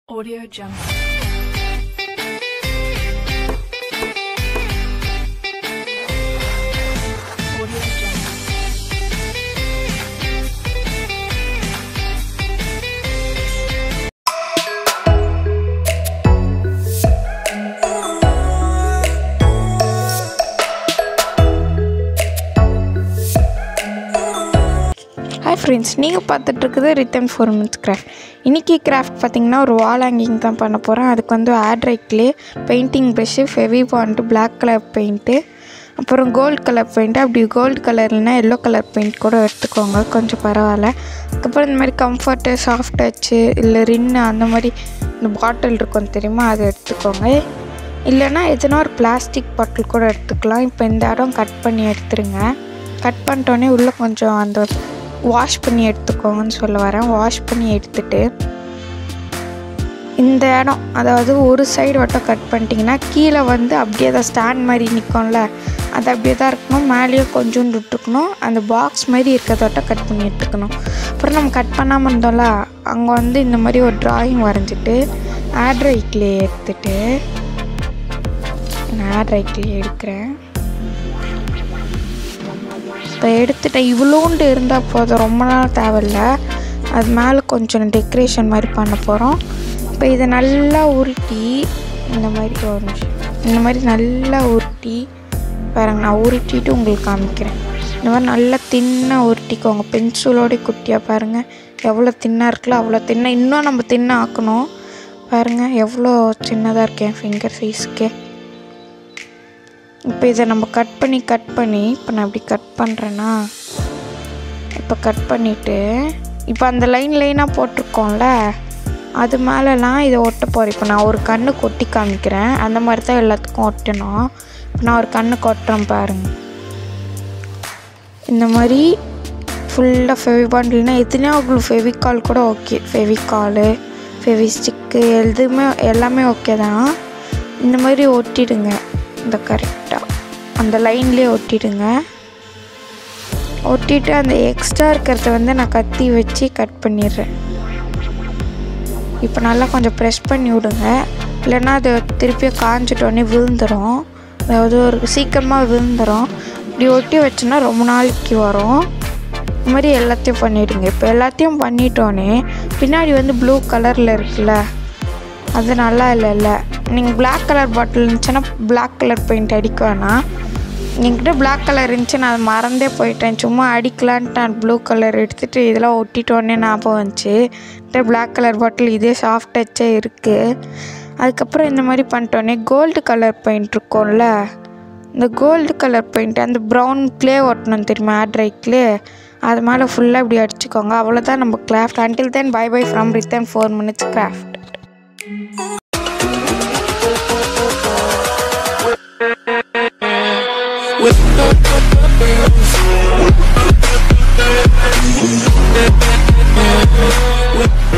Audio Jungle. Audio Jungle. Hi friends நீங்கள் பார்த்துட்டு இருக்குது ரிட்டன் ஃபோர் மினிட்ஸ் கிராஃப்ட் இன்றைக்கி கிராஃப்ட் பார்த்தீங்கன்னா ஒரு வால் ஹேங்கிங் தான் பண்ண போகிறேன் அதுக்கு வந்து ஆட்ரைக்லே painting brush Fevibond black colour paint அப்புறம் கோல்டு கலர் பெயிண்ட்டு அப்படி கோல்டு கலர் இல்லைனா எல்லோ கலர் பெயிண்ட் கூட எடுத்துக்கோங்க கொஞ்சம் பரவாயில்ல அதுக்கப்புறம் இந்த மாதிரி கம்ஃபர்ட்டு சாஃப்ட் டச்சு இல்லை ரின்னு அந்த மாதிரி இந்த பாட்டில் இருக்கும் தெரியுமா அதை எடுத்துக்கோங்க இல்லைன்னா எதனா ஒரு பிளாஸ்டிக் பாட்டில் கூட எடுத்துக்கலாம் இப்போ இந்த இடம் கட் பண்ணி எடுத்துருங்க கட் பண்ணிட்டோன்னே உள்ளே கொஞ்சம் அந்த வாஷ் பண்ணி எடுத்துக்கோங்கன்னு சொல்ல வரேன் வாஷ் பண்ணி எடுத்துட்டு இந்த இடம் அதாவது ஒரு சைடு மட்டும் கட் பண்ணிட்டீங்கன்னா கீழே வந்து அப்படியே தான் ஸ்டாண்ட் மாதிரி நிற்கும்ல அது அப்படியே தான் இருக்கணும் மேலேயும் கொஞ்சோண்டு விட்டுக்கணும் அந்த பாக்ஸ் மாதிரி இருக்கிறதோட்ட கட் பண்ணி எடுத்துக்கணும் அப்புறம் நம்ம கட் பண்ணாமல் இருந்தோம்ல அங்கே வந்து இந்த மாதிரி ஒரு டிராயிங் வரைஞ்சிட்டு ஆட்ரைக்லே எடுத்துட்டு நான் ஆட்ரைக்லே எடுக்கிறேன் இப்போ எடுத்துட்டேன் இவ்வளோண்டு இருந்தால் போதும் ரொம்ப நாள் தேவையில்ல அது மேலே கொஞ்சம் டெக்கரேஷன் மாதிரி பண்ண போகிறோம் இப்போ இதை நல்லா உருட்டி இந்த மாதிரி ஒரு நிமிஷம் இந்த மாதிரி நல்லா உருட்டி பாருங்க நான் உருட்டிட்டு உங்களுக்கு காமிக்கிறேன் இந்த மாதிரி நல்லா தின்னாக உருட்டிக்கோங்க பென்சிலோட குட்டியாக பாருங்கள் எவ்வளோ தின்னாக இருக்குல்ல அவ்வளோ தின்ன இன்னும் நம்ம தின்ன ஆக்கணும் பாருங்கள் எவ்வளோ சின்னதாக இருக்கேன் ஃபிங்கர் சைஸ்க்கே இப்போ இதை நம்ம கட் பண்ணி கட் பண்ணி இப்போ நான் இப்படி கட் பண்ணுறேன்னா இப்போ கட் பண்ணிவிட்டு இப்போ அந்த லைன் லைனாக போட்டிருக்கோம்ல அது மேலெலாம் இதை ஒட்ட போகிறேன் இப்போ நான் ஒரு கண்ணு கொட்டி காமிக்கிறேன் அந்த மாதிரி தான் எல்லாத்துக்கும் ஒட்டணும் இப்போ நான் ஒரு கண்ணு கொட்டுறேன் பாருங்க இந்த மாதிரி ஃபுல்லாக ஃபெவிபாண்ட் இல்லைன்னா எத்தனையோ க்ளூ ஃபெவிகால் கூட ஓகே ஃபெவிகாலு ஃபெவிஸ்டிக்கு எதுவுமே எல்லாமே ஓகே தான் இந்த மாதிரி ஒட்டிடுங்க இந்த கரெக்டாக அந்த லைன்லேயே ஒட்டிடுங்க ஒட்டிட்டு அந்த எக்ஸ்ட்ரா இருக்கிறத வந்து நான் கத்தி வச்சு கட் பண்ணிடுறேன் இப்போ நல்லா கொஞ்சம் ப்ரெஸ் பண்ணி விடுங்க இல்லைன்னா அது திருப்பியும் காஞ்சிட்டோடனே விழுந்துடும் அதாவது ஒரு சீக்கிரமாக விழுந்துடும் இப்படி ஒட்டி வச்சோன்னா ரொம்ப நாளைக்கு வரும் இந்த மாதிரி எல்லாத்தையும் பண்ணிவிடுங்க இப்போ எல்லாத்தையும் பண்ணிட்டோன்னே பின்னாடி வந்து ப்ளூ கலரில் இருக்குல்ல அது நல்லா இல்லைல்ல நீங்கள் பிளாக் கலர் பாட்டில் இருந்துச்சுன்னா பிளாக் கலர் பெயிண்ட் அடிக்க வேணாம் என்கிட்ட பிளாக் கலர் இருந்துச்சு நான் அதை மறந்தே போயிட்டேன் சும்மா அடிக்கலான்ட்டு நான் ப்ளூ கலர் எடுத்துகிட்டு இதெல்லாம் ஒட்டிட்டோன்னே ஞாபகம் வந்துச்சு பிளாக் கலர் பாட்டில் இதே சாஃப்ட் டச்சே இருக்குது அதுக்கப்புறம் இந்த மாதிரி பண்ணிட்டோன்னே கோல்டு கலர் பெயிண்ட் இருக்கும்ல இந்த கோல்டு கலர் பெயிண்ட் அந்த ப்ரௌன் க்ளே ஒட்டணும் தெரியுமா ஆட்ரை க்ளே அது மேலே ஃபுல்லாக இப்படி அடிச்சுக்கோங்க அவ்வளோதான் நம்ம craft until then bye bye from written four minutes craft With